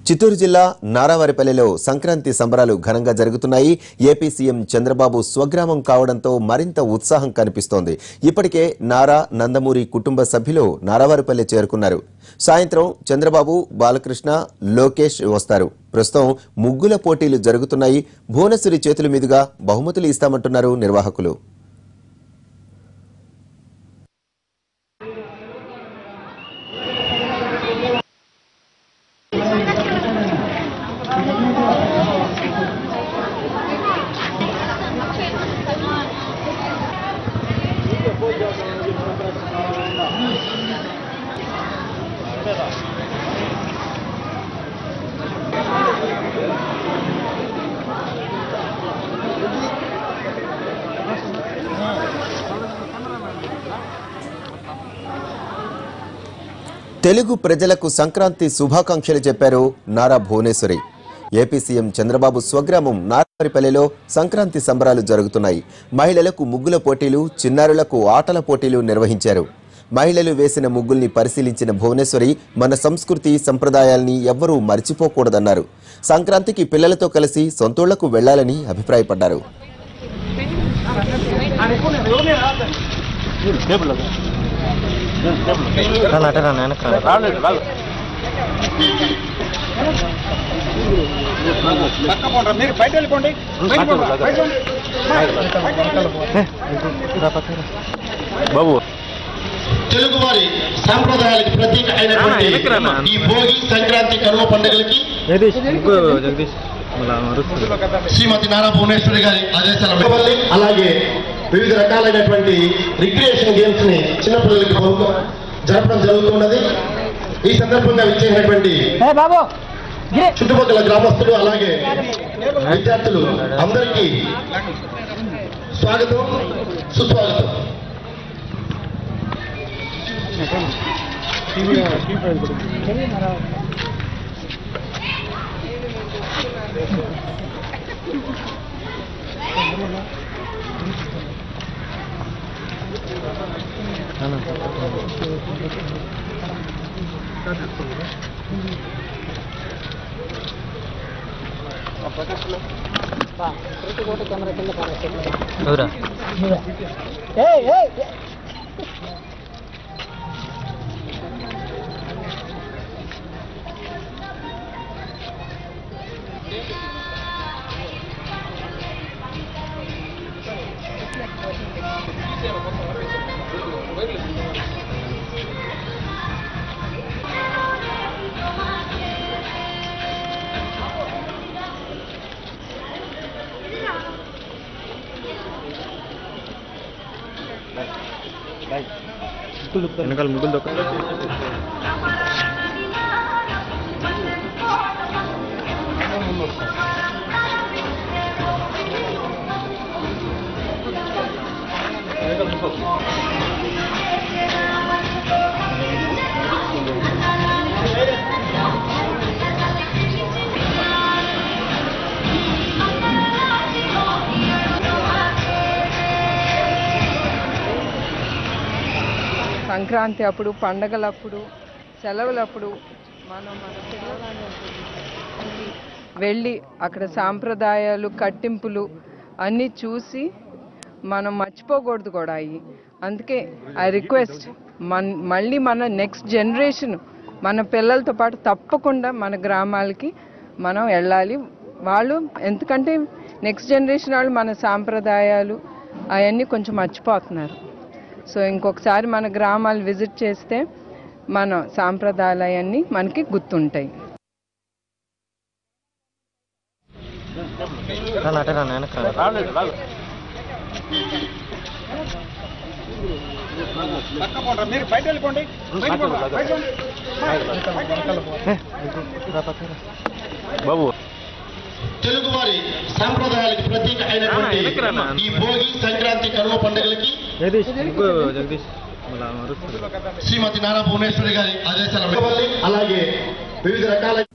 చిత్తూరు జిల్లా నారావారిపల్లిలో సంక్రాంతి సంబరాలు ఘనంగా జరుగుతున్నాయి ఏపీ సీఎం చంద్రబాబు స్వగ్రామం కావడంతో మరింత ఉత్సాహం కనిపిస్తోంది ఇప్పటికే నారా నందమూరి కుటుంబ సభ్యులు నారావారిపల్లి చేరుకున్నారు సాయంత్రం చంద్రబాబు బాలకృష్ణ లోకేష్ వస్తారు ప్రస్తుతం ముగ్గుల పోటీలు జరుగుతున్నాయి భువనశ్వరి చేతుల మీదుగా బహుమతులు ఇస్తామంటున్నారు నిర్వాహకులు తెలుగు ప్రజలకు సంక్రాంతి శుభాకాంక్షలు చెప్పారు నారా భువనేశ్వరి ఏపీ సీఎం చంద్రబాబు స్వగ్రామం నారావారిపల్లిలో సంక్రాంతి సంబరాలు జరుగుతున్నాయి మహిళలకు ముగ్గుల పోటీలు చిన్నారులకు ఆటల పోటీలు నిర్వహించారు మహిళలు వేసిన ముగ్గుల్ని పరిశీలించిన భువనేశ్వరి మన సంస్కృతి సంప్రదాయాల్ని ఎవ్వరూ మర్చిపోకూడదన్నారు సంక్రాంతికి పిల్లలతో కలిసి సొంతూళ్లకు వెళ్లాలని అభిప్రాయపడ్డారు రాను అటే రాను వెనక్కి రాను. రాలేదు రాదు మీరు బయట వెళ్ళిపోండి బయట పోండి, బయట పోండి. ఏ, రా పక్కకి రా. బాబు తెలుగువారి సాంప్రదాయాలకు ప్రతీక అయినటువంటి వెనక్కి రా నాన్న. ఈ భోగి సంక్రాంతి కనుమ పండుగలకి జగదీష్ ముగ్గు జగదీష్ మళ్ళా అరుస్తుంది శ్రీమతి నారా భువనేశ్వరి గారి ఆదేశాల మేరకు అలాగే వివిధ రకాలైనటువంటి రిక్రియేషన్ గేమ్స్ ని చిన్నపిల్లలకి బహుగా జరపడం జరుగుతున్నది ఈ సందర్భంగా విచ్చేసినటువంటి చుట్టుపక్కల గ్రామస్తులు అలాగే విద్యార్థులు అందరికీ స్వాగతం సుస్వాగతం ఎవరా వెనకాల ముగ్గులు దొక్క సంక్రాంతి అప్పుడు పండగలప్పుడు సెలవులప్పుడు మనం మన పిల్లవాళ్ళని వెళ్ళి అక్కడ సాంప్రదాయాలు కట్టింపులు అన్నీ చూసి మనం మర్చిపోకూడదు కూడా అవి అందుకే ఐ రిక్వెస్ట్ మన మళ్ళీ మన నెక్స్ట్ జనరేషన్ మన పిల్లలతో పాటు తప్పకుండా మన గ్రామాలకి మనం వెళ్ళాలి వాళ్ళు ఎందుకంటే నెక్స్ట్ జనరేషన్ వాళ్ళు మన సాంప్రదాయాలు అవన్నీ కొంచెం మర్చిపోతున్నారు సో ఇంకొకసారి మన గ్రామాలు విజిట్ చేస్తే మన సాంప్రదాయాలన్నీ మనకి గుర్తుంటాయి రాను అటే రాను వెనక్కి రాను. రాలేదు రాదు మీరు బయట వెళ్ళిపోండి బయట పోండి, బయట పోండి. ఏ, రా పక్కకి రా. బాబు తెలుగువారి సాంప్రదాయాలకు ప్రతీక అయినటువంటి వెనక్కి రా నాన్న. ఈ భోగి సంక్రాంతి కనుమ పండుగలకి జగదీష్ ముగ్గు జగదీష్ మళ్ళా అరుస్తుంది శ్రీమతి నారా భువనేశ్వరి గారి ఆదేశాల మేరకు అలాగే వివిధ రకాల